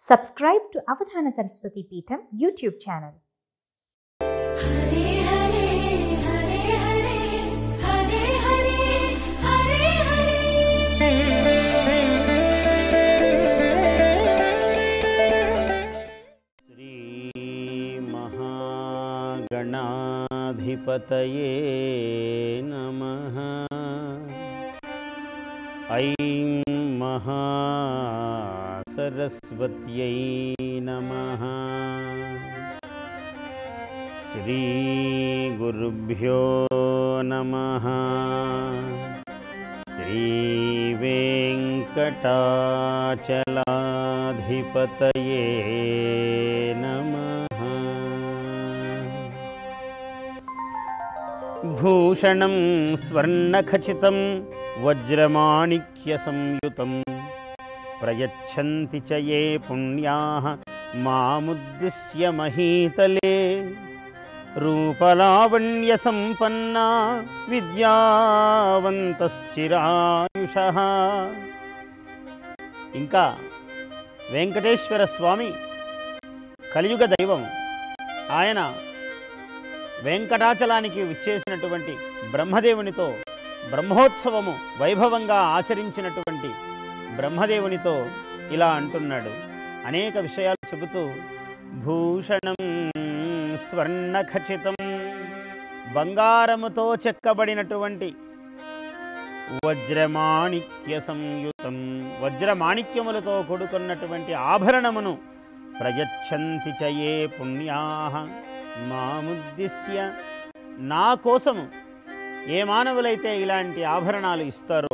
Subscribe to Avadhana Saraswati Peetham YouTube channel. हरे हरे हरे हरे हरे हरे हरे श्रीमहागणाधिपतये नमः ऐं महासरस्वत्यै नमः श्रीगुरुभ्यो नमः श्रीवेङ्कटाचलाधिपतये नमः भूषणं स्वर्णखचितं वज्रमाणिक्यसंयुतं प्रयच्छन्ति च ये पुण्याः मामुद्दिश्य महीतले रूपलावण्यसम्पन्ना విద్యావంతశ్చిరాయుష ఇంకా వెంకటేశ్వర స్వామి కలియుగ దైవం ఆయన వెంకటాచలానికి విచ్చేసినటువంటి బ్రహ్మదేవునితో బ్రహ్మోత్సవము వైభవంగా ఆచరించినటువంటి బ్రహ్మదేవునితో ఇలా అంటున్నాడు అనేక విషయాలు చెబుతూ భూషణం స్వర్ణఖచితం బంగారముతో చెక్కబడినటువంటి వజ్రమాణిక్య సంయుతం వజ్రమాణిక్యములతో కూడుకున్నటువంటి ఆభరణమును ప్రయచ్చంతి చయే పుణ్యా మాముద్దిశ్య నా కోసము ఏ మానవులైతే ఇలాంటి ఆభరణాలు ఇస్తారో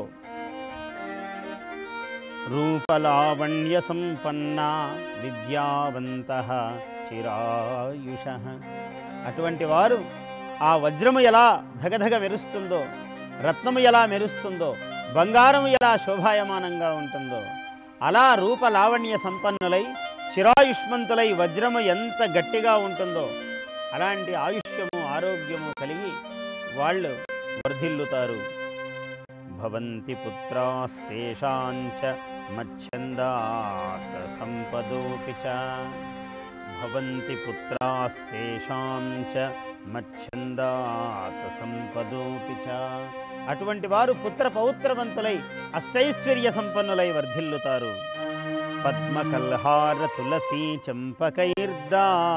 రూపలావణ్య సంపన్న విద్యావంత చిరాయుష అటువంటి వారు ఆ వజ్రము ఎలా ధగధగ మెరుస్తుందో రత్నము ఎలా మెరుస్తుందో బంగారము ఎలా శోభాయమానంగా ఉంటుందో అలా రూప లావణ్య సంపన్నులై చిరాయుష్మంతులై వజ్రము ఎంత గట్టిగా ఉంటుందో అలాంటి ఆయుష్యము ఆరోగ్యము కలిగి వాళ్ళు వర్ధిల్లుతారు భవంతి పుత్రాస్తేషాంచ మచ్ఛందాత్ సంపదోపి చ భవంతి పుత్రాస్తేషాం చ మచ్ఛందాత్ సంపదోపి చ అటువంటి వారు పుత్ర పౌత్రవంతులై అష్టైశ్వర్య సంపన్నులై వర్ధిల్లుతారు పద్మకల్హార తులసీ చంపకైర్దామకారిణ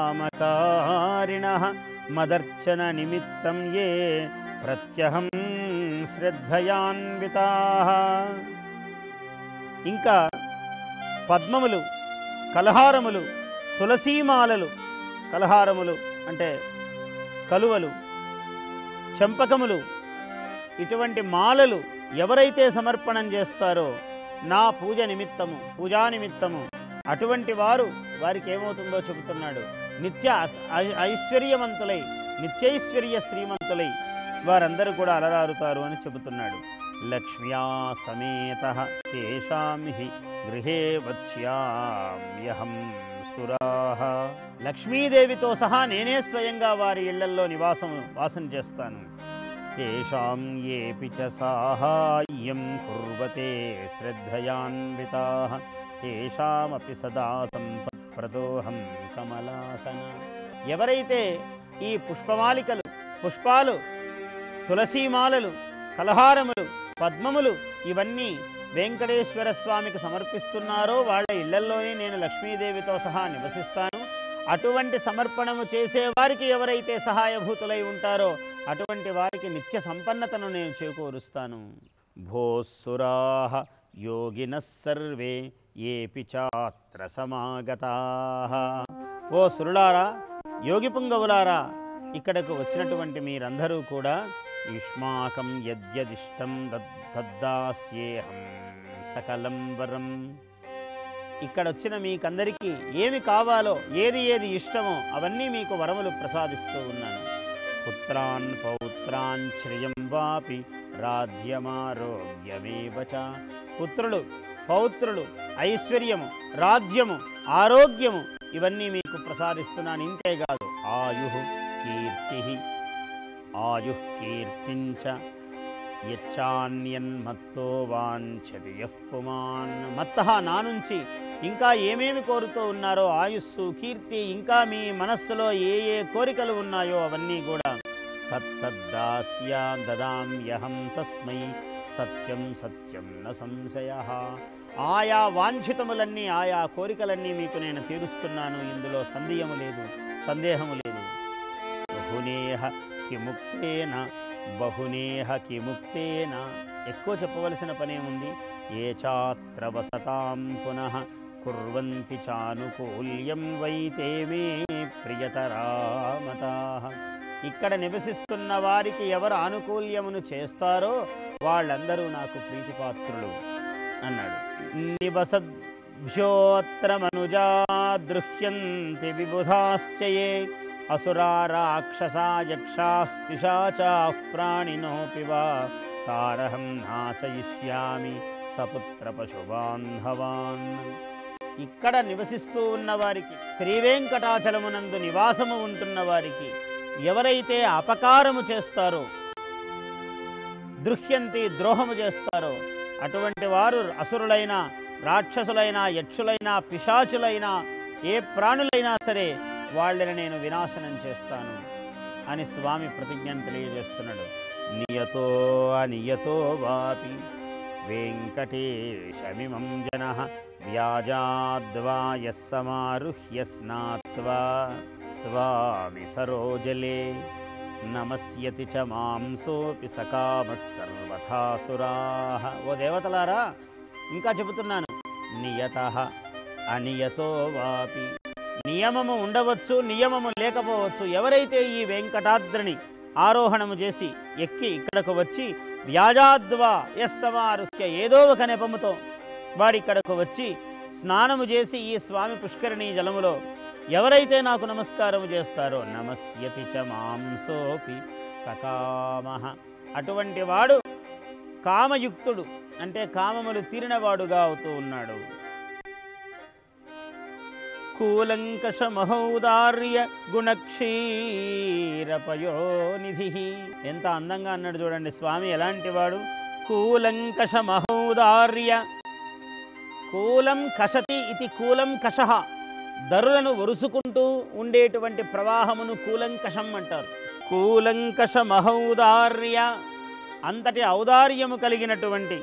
మదర్చన నిమిత్తం ఏ ప్రత్యహం శ్రద్ధయాన్వితా ఇంకా పద్మములు కలహారములు తులసీమాలలు కలహారములు అంటే కలువలు చెంపకములు ఇటువంటి మాలలు ఎవరైతే సమర్పణం చేస్తారో నా పూజ నిమిత్తము పూజా నిమిత్తము అటువంటి వారు వారికి ఏమవుతుందో చెబుతున్నాడు నిత్య ఐ- ఐశ్వర్యవంతులై నిత్యైశ్వర్య శ్రీమంతులై వారందరూ కూడా అలరారుతారు అని చెబుతున్నాడు లక్ష్మ్యా సమేత తేషాం హి గృహే వత్స్యామ్యహం సురాహ లక్ష్మీదేవితో సహా నేనే స్వయంగా వారి ఇళ్లల్లో నివాసం వాసం చేస్తాను తేషాం ఏపి చ సాహాయ్యం కుర్వతే శ్రద్ధయాన్వితా తేషామపి సదా సంపత్ప్రదోహం కమలాసన ఎవరైతే ఈ పుష్పమాలికలు పుష్పాలు తులసీమాలలు కలహారములు పద్మములు ఇవన్నీ వెంకటేశ్వర స్వామికి సమర్పిస్తున్నారో వాళ్ళ ఇళ్లల్లోనే నేను లక్ష్మీదేవితో సహా నివసిస్తాను అటువంటి సమర్పణము చేసేవారికి ఎవరైతే సహాయభూతులై ఉంటారో అటువంటి వారికి నిత్య సంపన్నతను నేను చేకూరుస్తాను భోస్సురాహ యోగిన సర్వే ఏపి చాత్ర సమాగతా ఓ సురులారా యోగి పుంగవులారా ఇక్కడకు వచ్చినటువంటి మీరందరూ కూడా యుష్మాకం యద్యదిష్టం దద్- దద్దాస్యేహం సకలం వరం ఇక్కడ వచ్చిన మీకందరికీ ఏమి కావాలో ఏది ఏది ఇష్టమో అవన్నీ మీకు వరములు ప్రసాదిస్తూ ఉన్నాను పుత్రాన్ పౌత్రాన్ శ్రియం వాపి రాజ్యమారోగ్యమేవ చ పుత్రులు పౌత్రులు ఐశ్వర్యము రాజ్యము ఆరోగ్యము ఇవన్నీ మీకు ప్రసాదిస్తున్నాను ఇంతేకాదు ఆయు కీర్తి ఆయు కీర్తించ యచ్చాన్యన్మత్తో వాంఛతి యః పుమాన్ మత్త నా నుంచి ఇంకా ఏమేమి కోరుతూ ఉన్నారో ఆయుస్సు కీర్తి ఇంకా మీ మనస్సులో ఏ ఏ కోరికలు ఉన్నాయో అవన్నీ కూడా తత్తద్దాస్యా దదామ్యహం తస్మై సత్యం సత్యం న సంశయ ఆయా వాంఛితములన్నీ ఆయా కోరికలన్నీ మీకు నేను తీరుస్తున్నాను ఇందులో సందేహము లేదు సందేహము లేదు బహునేహ కిముక్తేన బహునేహ కిముక్తేన ఎక్కువ చెప్పవలసిన పనేముంది ఏ చాత్ర వసతాం పునః కుర్వంతి చానుకూల్యం వైతే మే ప్రియతరామతా ఇక్కడ నివసిస్తున్న వారికి ఎవరు ఆనుకూల్యమును చేస్తారో వాళ్ళందరూ నాకు ప్రీతిపాత్రులు అన్నాడు నివసద్భ్యోత్ర మనుజా దృహ్యంతి విబుధాశ్చయే అసురా రాక్షసా యక్షా పిశాచా ప్రాణినోపి వా తారహం నాశయిష్యామి సపుత్ర పశుబాంధవాన్ ఇక్కడ నివసిస్తూ ఉన్న వారికి శ్రీ వెంకటాచలమునందు నివాసము ఉంటున్న వారికి ఎవరైతే అపకారము చేస్తారో దృహ్యంతి ద్రోహము చేస్తారో అటువంటి వారు అసురులైన రాక్షసులైన యక్షులైన పిశాచులైన ఏ ప్రాణులైనా సరే వాళ్ళని నేను వినాశనం చేస్తాను అని స్వామి ప్రతిజ్ఞను తెలియజేస్తున్నాడు నియతో అనియతో వాపి వెంకటేశమిమం జన వ్యాజాద్వా యస్ సమారుహ్య స్నాత్వా స్వామి సరోజలే నమస్యతి చ మాంసోపి సకామः సర్వథాసురాः ఓ దేవతలారా ఇంకా చెబుతున్నాను నియత అనియతో వాపి నియమము ఉండవచ్చు నియమము లేకపోవచ్చు ఎవరైతే ఈ వెంకటాద్రిని ఆరోహణము చేసి ఎక్కి ఇక్కడకు వచ్చి వ్యాజాద్వా యస్సమారుహ్య ఏదో ఒక నెపముతో వాడిక్కడకు వచ్చి స్నానము చేసి ఈ స్వామి పుష్కరిణీ జలములో ఎవరైతే నాకు నమస్కారం చేస్తారో నమస్యతి చ మాంసోపి సకామ అటువంటి వాడు కామయుక్తుడు అంటే కామములు తీరినవాడుగా అవుతూ ఉన్నాడు కూలంకష మహౌదార్య గుణక్షీరపయోనిధి ఎంత అందంగా అన్నాడు చూడండి స్వామి ఎలాంటి వాడు కూలంకష మహౌదార్య కూలం కషతి ఇది కూలం కషః దరులను ఒరుసుకుంటూ ఉండేటువంటి ప్రవాహమును కూలంకషం అంటారు కూలంకష మహౌదార్య అంతటి ఔదార్యము కలిగినటువంటి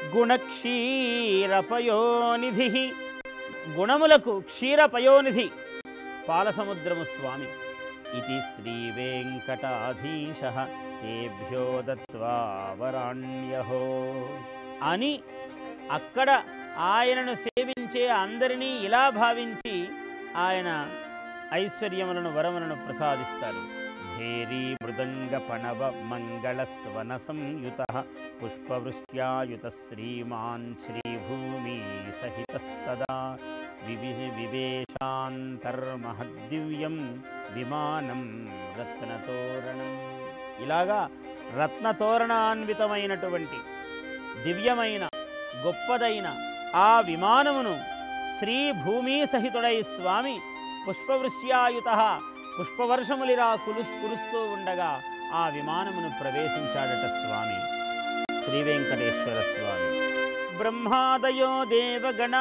గుణక్షీరపయోనిధి గుణములకు క్షీరపయోనిధి పాలసముద్రము స్వామి ఇది శ్రీ వెంకటాధీశ తేభ్యో దత్వా వరాణ్యహో అని అక్కడ ఆయనను సేవించే అందరినీ ఇలా భావించి ఆయన ఐశ్వర్యములను వరములను ప్రసాదిస్తారు భేరీ మృదంగ పణవ మంగళ స్వన సంయుత పుష్పవృష్ట్యాయుత శ్రీమాన్ శ్రీభూమి సహితస్తదా వివి వివేశాంతర్మహద్దివ్యం విమానం రత్నతోరణం ఇలాగా రత్నతోరణాన్వితమైనటువంటి దివ్యమైన గొప్పదైన ఆ విమానమును శ్రీ భూమి సహితుడై స్వామి పుష్పవృష్ట్యాయుత పుష్పవర్షములిరా కులు కురుస్తూ ఉండగా ఆ విమానమును ప్రవేశించాడట స్వామి శ్రీ వెంకటేశ్వర స్వామి బ్రహ్మాదయో దేవగణా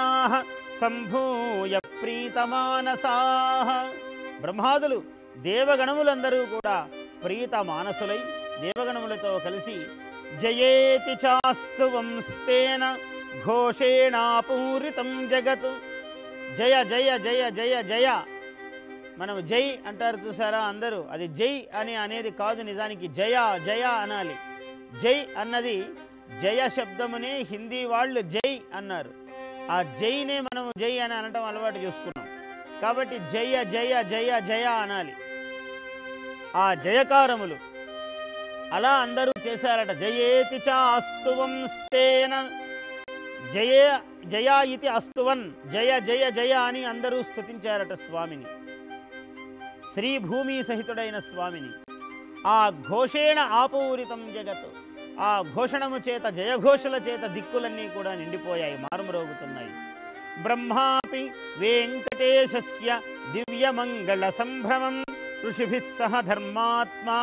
సంభూయ ప్రీతమానసా బ్రహ్మాదులు దేవగణములందరూ కూడా ప్రీత మానసులై దేవగణములతో కలిసి జయేతి చాస్తు వంస్తేన ఘోషేణాపూరితం జగత్ జయ జయ జయ జయ జయ మనం జై అంటారు చూసారా అందరూ అది జై అని అనేది కాదు నిజానికి జయ జయ అనాలి జై అన్నది జయ శబ్దమునే హిందీ వాళ్ళు జై అన్నారు ఆ జైనే మనం జై అని అనటం అలవాటు చేసుకున్నాం కాబట్టి జయ జయ జయ జయ అనాలి ఆ జయకారములు అలా అందరూ చేశారట జయేతి చ అస్తువంస్తేన జయ జయ ఇది అస్తువన్ జయ జయ జయ అని అందరూ స్తుతించారట స్వామిని శ్రీ భూమి సహితుడైన స్వామిని ఆ ఘోషేణ ఆపూరితం జగత్ ఆ ఘోషణము చేత జయఘోషల చేత దిక్కులన్నీ కూడా నిండిపోయాయి మారుమరోగుతున్నాయి బ్రహ్మాపి వెంకటేశస్య దివ్యమంగళ సంభ్రమం ఋషిభిः సహ ధర్మాత్మా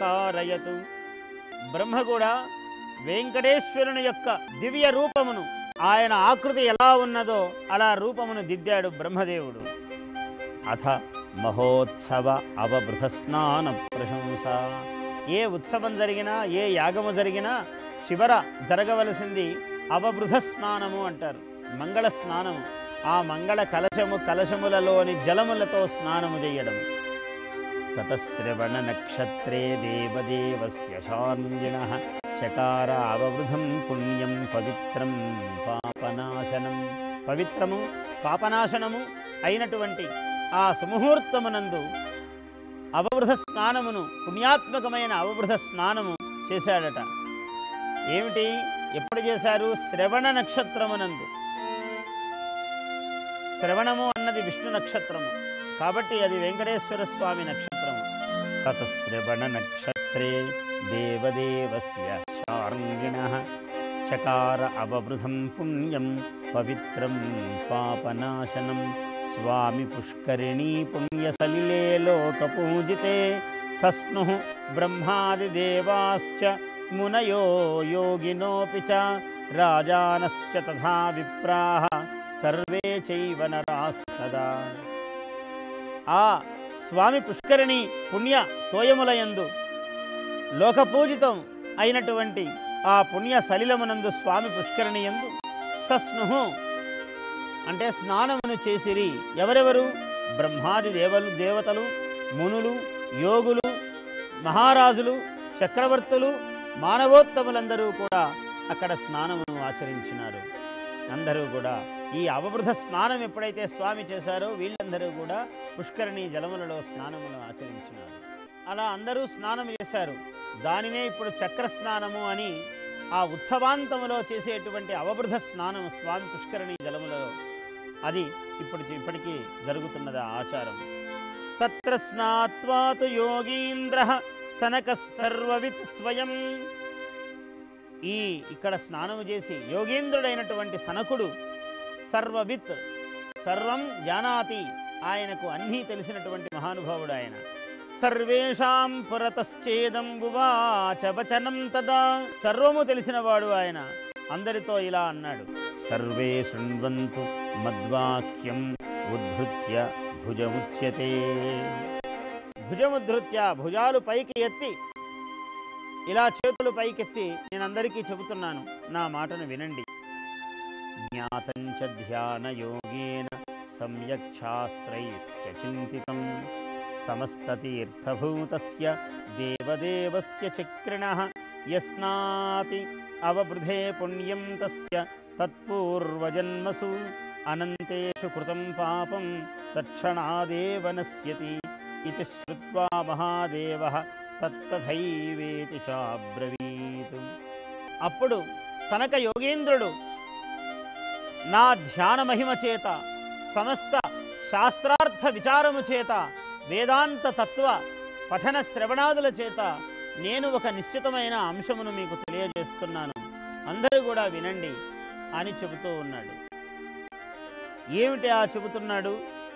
యథాశాస్త్రమకారయతు బ్రహ్మ కూడా వెంకటేశ్వరుని యొక్క దివ్య రూపమును ఆయన ఆకృతి ఎలా ఉన్నదో అలా రూపమును దిద్దాడు బ్రహ్మదేవుడు అథ మహోత్సవ అవబృధ స్నాన ప్రశంస ఏ ఉత్సవం జరిగినా ఏ యాగము జరిగినా చివర జరగవలసింది అవబృధ స్నానము అంటారు మంగళ స్నానము ఆ మంగళ కలశము కలశములలోని జలములతో స్నానము చేయడం తతశ్రవణ నక్షత్రే దేవదేవస్య శాంజిన చకార అవబృధం పుణ్యం పవిత్రం పాపనాశనం పవిత్రము పాపనాశనము అయినటువంటి ఆ సుముహూర్తమునందు అవబృధ స్నానమును పుణ్యాత్మకమైన అవబృధ స్నానము చేశాడట ఏమిటి ఎప్పుడు చేశారు శ్రవణ నక్షత్రమునందు శ్రవణము అన్నది విష్ణు నక్షత్రము కాబట్టి అది వెంకటేశ్వర స్వామి నక్షత్రము తతశ్రవణ నక్షత్రే దేవదేవస్య శార్ంగిణ చకార అవబృధం పుణ్యం పవిత్రం పాపనాశనం స్వామి పుష్కరిణీ పుణ్యసలిలే లోకపూజితే సస్ను బ్రహ్మాదిదేవాశ్చ మునయో యోగినోపి చ రాజానశ్చ తథా విప్రాః సర్వే చైవ నరాస్తదా ఆ స్వామి పుష్కరిణి పుణ్య తోయములయందు లోకపూజితం అయినటువంటి ఆ పుణ్య సలిలమునందు స్వామి పుష్కరిణి యందు సస్ను అంటే స్నానమును చేసిరి ఎవరెవరు బ్రహ్మాది దేవలు దేవతలు మునులు యోగులు మహారాజులు చక్రవర్తులు మానవోత్తములందరూ కూడా అక్కడ స్నానమును ఆచరించినారు అందరూ కూడా ఈ అవబృధ స్నానం ఎప్పుడైతే స్వామి చేశారో వీళ్ళందరూ కూడా పుష్కరిణి జలములలో స్నానమును ఆచరించినారు అలా అందరూ స్నానం చేశారు దానినే ఇప్పుడు చక్ర స్నానము అని ఆ ఉత్సవాంతములో చేసేటువంటి అవబృధ స్నానం స్వామి పుష్కరిణి జలములలో అది ఇప్పుడు ఇప్పటికీ జరుగుతున్నది ఆ ఆచారం తత్ర స్నాత్వాతు యోగీంద్ర సనక సర్వవిత్ స్వయం ఈ ఇక్కడ స్నానము చేసి యోగేంద్రుడైనటువంటి సనకుడు సర్వవిత్ సర్వం జానాతి ఆయనకు అన్నీ తెలిసినటువంటి మహానుభావుడు ఆయన సర్వేషాం పురతశ్చేదం గువాచ వచనం తదా సర్వము తెలిసినవాడు ఆయన అందరితో ఇలా అన్నాడు సర్వే శృణ్వంతు మద్వాక్యం ఉద్ధృత్య భుజముచ్యతే భుజముద్ధృత్య భుజాలు పైకి ఎత్తి ఇలా చేతులు పైకెత్తి నేను అందరికీ చెబుతున్నాను నా మాటను వినండి జ్ఞాతంచ ధ్యాన యోగేన సమ్యక్ శాస్త్రైశ్చ చింతితం సమస్తతీర్థభూతస్య దేవదేవస్య చక్రిణః యస్నాతి అవబృధే పుణ్యం తస్య తత్పూర్వజన్మసు అనంతేషు కృతం పాపం తక్షణాదేవ నశ్యతి ఇది శ్రుత్వా మహాదేవ తత్తథైవేతి చాబ్రవీత్ అప్పుడు సనక యోగేంద్రుడు నా ధ్యాన మహిమ చేత సమస్త శాస్త్రార్థ విచారము చేత వేదాంత తత్వ పఠన శ్రవణాదుల చేత నేను ఒక నిశ్చితమైన అంశమును మీకు తెలియజేస్తున్నాను అందరూ కూడా వినండి అని చెబుతూ ఉన్నాడు ఏమిటి ఆ చెబుతున్నాడు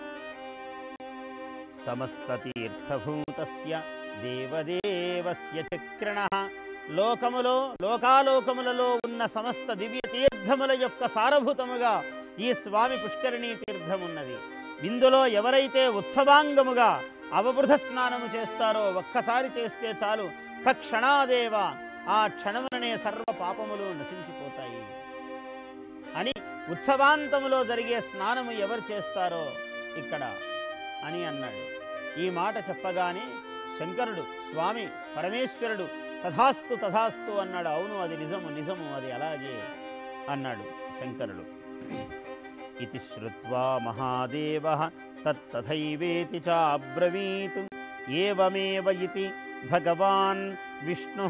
సమస్తతీర్థభూతస్య దేవదేవస్య చక్రిణ లోకములో లోకాలోకములలో ఉన్న సమస్త దివ్య తీర్థముల యొక్క సారభూతముగా ఈ స్వామి పుష్కరిణీ తీర్థమున్నది ఇందులో ఎవరైతే ఉత్సవాంగముగా అవబృధ స్నానము చేస్తారో ఒక్కసారి చేస్తే చాలు తక్షణాదేవ ఆ క్షణముననే సర్వ పాపములు నశించిపోతాయి అని ఉత్సవాంతములో జరిగే స్నానము ఎవరు చేస్తారో ఇక్కడ అని అన్నాడు ఈ మాట చెప్పగానే శంకరుడు స్వామి పరమేశ్వరుడు తథాస్తు తథాస్తు అన్నాడు అవును అది నిజము నిజము అది అలాగే అన్నాడు శంకరుడు ఇది శ్రుత్వా మహాదేవ తత్తథైవేతి చాబ్రవీత్ ఏవమేవ ఇతి భగవాన్ విష్ణు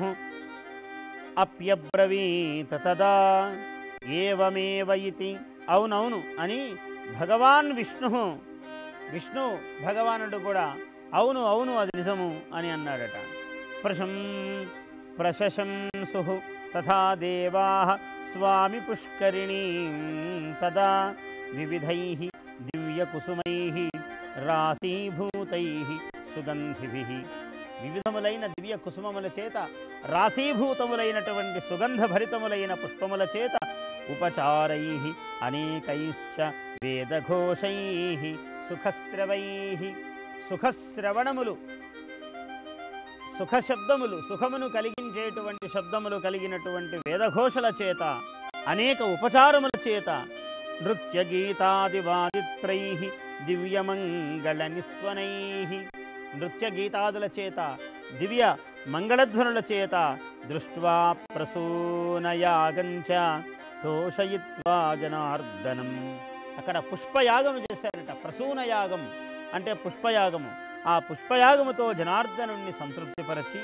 అప్యబ్రవీత్ తదా ఏవమేవ ఇతి అవునవును అని భగవాన్ విష్ణు విష్ణు భగవానుడు కూడా అవును అవును అది నిజము అని అన్నాడట ప్రశం ప్రశశంసు తథా దేవా స్వామి పుష్కరిణీ తదా వివిధై దివ్యకుసుమై రాశీభూతై సుగంధిభి వివిధములైన దివ్య కుసుమముల చేత రాశీభూతములైనటువంటి సుగంధభరితములైన పుష్పముల చేత ఉపచారై అనేకైశ్చ వేదఘోషై సుఖశ్రవై సుఖశ్రవణములు సుఖశబ్దములు సుఖమును కలిగించేటువంటి శబ్దములు కలిగినటువంటి వేదఘోషల చేత అనేక ఉపచారముల చేత నృత్య గీతాదివాదిత్రై దివ్యమంగళ నిస్వనై నృత్య గీతాదుల చేత దివ్య మంగళధ్వనుల చేత దృష్ట్వా ప్రసూనయాగంచ తోషయిత్వా జనార్దనం అక్కడ పుష్పయాగం చేశారట ప్రసూనయాగం అంటే పుష్పయాగము ఆ పుష్పయాగముతో జనార్దనుణ్ణి సంతృప్తిపరచి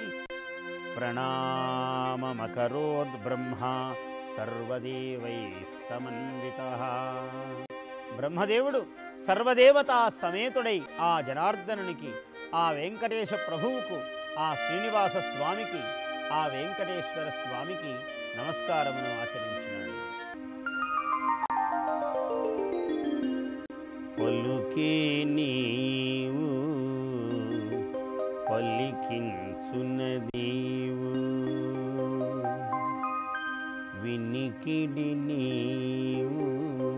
ప్రణామమకరోద్ బ్రహ్మ సర్వదేవై సమన్విత బ్రహ్మదేవుడు సర్వదేవతా సమేతుడై ఆ జనార్దనునికి ఆ వెంకటేశ ప్రభువుకు ఆ శ్రీనివాస స్వామికి ఆ వెంకటేశ్వర స్వామికి నమస్కారమును ఆచరించినాడు పలుకే నీవు పలికించునదీవు వినికిడి నీవు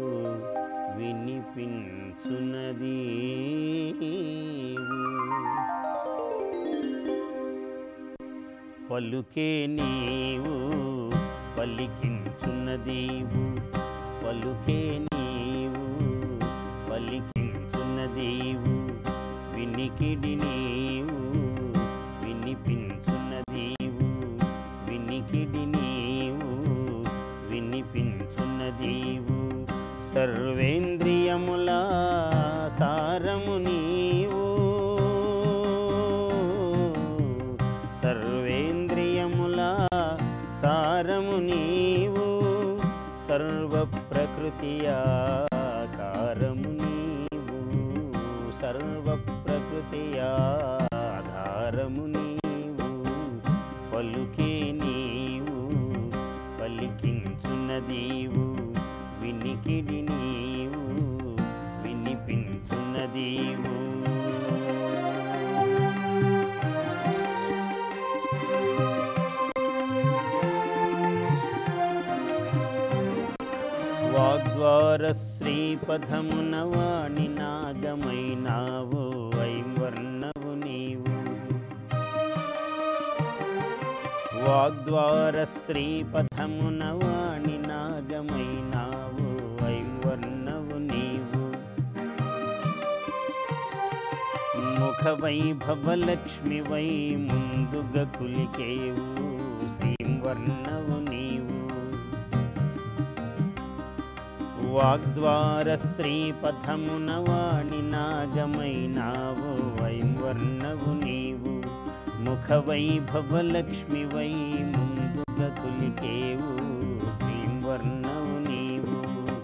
వినిపించునదీవు పలుకే నీవు పలికించున్నదీవు పలుకే నీవు పలికించున్నదీవు వినికిడి నీవు వినిపించున్నదీవు వినికిడి నీవు వినిపించున్నదీవు సర్వేంద్రియముల సారము నీవు సర్వేంద్రియముల సారము నీవు సర్వ ప్రకృతి ఆకారము నీవు సర్వ ప్రకృతి ఆధారము నీవు పలుకే నీవు పలికించున్నదీవు వినికిడి నీవు వినిపించున్నదీవు వాగ్వార శ్రీపథమున వాణి నాగమైనావు వైవర్ణవు నీవు వాగ్వార శ్రీపథమున వాణి నాగమైనావు వైవర్ణవు నీవు ముఖ వైభవలక్ష్మి వై ముందుగా కులికేవు శ్రీవర్ణవు నీవు వాగ్ద్వార శ్రీపథమున వాణి నాగమైనావు వైవర్ణవు నీవు ముఖ వైభవలక్ష్మి వై ముందుగా కులికేవు శ్రీవర్ణవు నీవు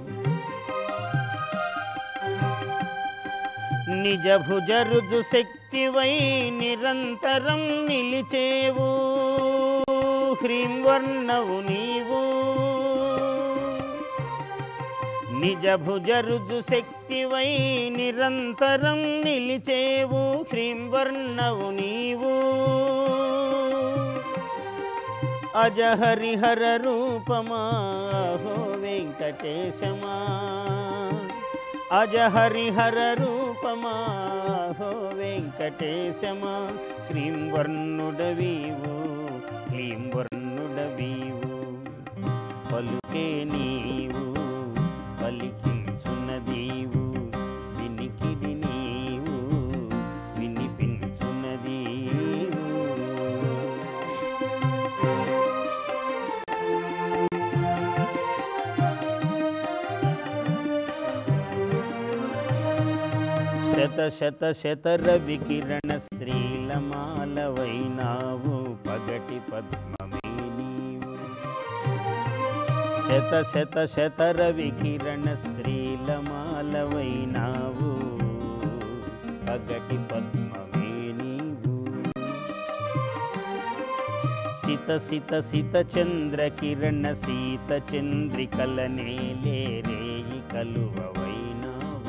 నిజ భుజ రుజు శక్తివై నిరంతరం నిలిచేవు హ్రీంవర్ణవు నీవు నిజ భుజ రుజు శక్తివై నిరంతరం నిలిచేవు హ్రీంవర్ణవు నీవు అజహరిహర రూపమా హో వెంకటేశమా అజహరిహర రూపమా హో వెంకటేశమా క్లీం వర్ణుడవీవు క్లీం వర్ణుడవీవు పలుకే నీవు పలికించున్నదీవు వినికిడి నీవు వినిపించున్నదీవు శత శత శత రవి కిరణ శ్రీలమాలవైనావు పగటి పద్మమే నీవు శత శత శత రవి కిరణ శ్రీలమాలవైనావు పగటి పద్మమే నీవు సిత సిత సిత చంద్ర కిరణ సీత చంద్రికల నేలే రేయి కలువవైనావు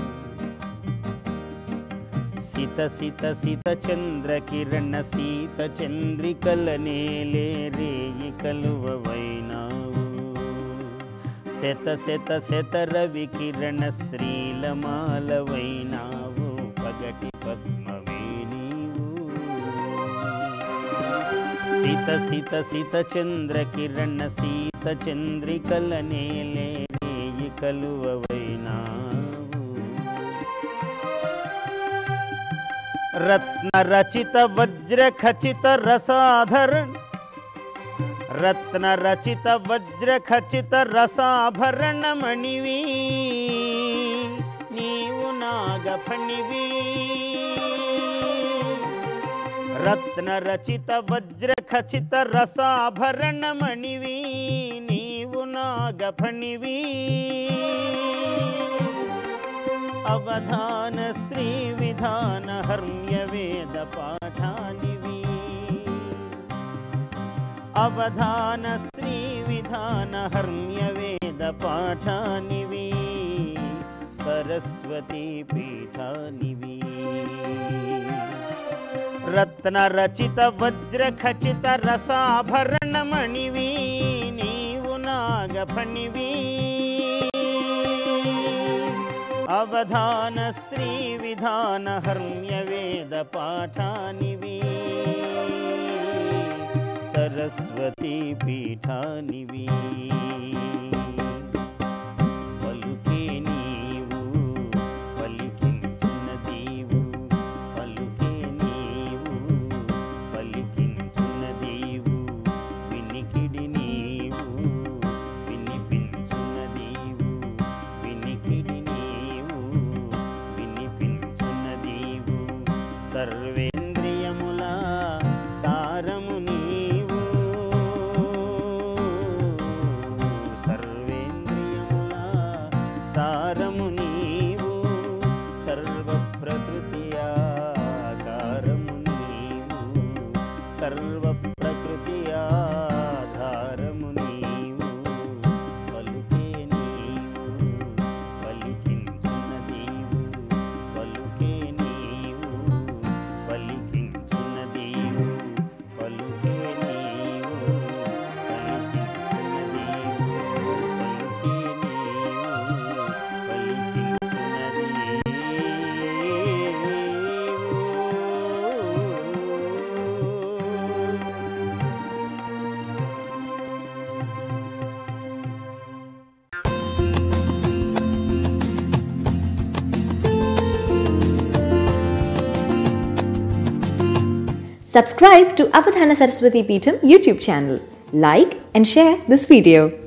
సిత సిత సిత చంద్ర కిరణ సీత చంద్రికల నేలే రేయి కలువవైనావు శత శత శత రవి కిరణ శ్రీలమాలవైనావు పగటి పద్మవే నీవు సీత సీత సీత చంద్ర కిరణ సీత చంద్రికల నేలే రేయి కలువవైనావు రత్న రచిత వజ్ర ఖచిత రసాధరణ రత్న రచిత వజ్ర ఖచిత రసాభరణమణివి నీవు నాగఫణివి రత్న రచిత వజ్ర ఖచిత రసాభరణమణివి నీవు నాగఫణివి అవధాన శ్రీ విధాన హర్మ్య వేద పాఠానివి అవధాన శ్రీ విధాన హర్మ్య వేద పాఠానివి సరస్వతీ పీఠానివి రత్న రచిత వజ్ర ఖచిత రసాభరణమణివి నీవు నాగఫణివి అవధాన శ్రీ విధాన హర్మ్య వేద పాఠానివి సరస్వతీ పీఠానివి పలుకే నీవు పలికించిన దీవు పలుకే నీవు పలికించిన దీవు వినికిడి నీవు వినిపించున దీవు వినికిడి నీవు వినిపించున దీవు సర్వేంద్రియముల సారము నీవు సర్వేంద్రియముల సారము నీవు సర్వ ప్రకృతి ఆకారము నీవు సర్వ ప్రకృతి ఆధారము నీవు పలుకే నీవు పలికించున నీవు పలుకే నీవు పలికించున నీవు పలుకే నీవు పలికించున నీవు పలుకే నీవు పలికించున నీవు Subscribe to Avadhana Saraswati Peetham YouTube channel. Like and share this video.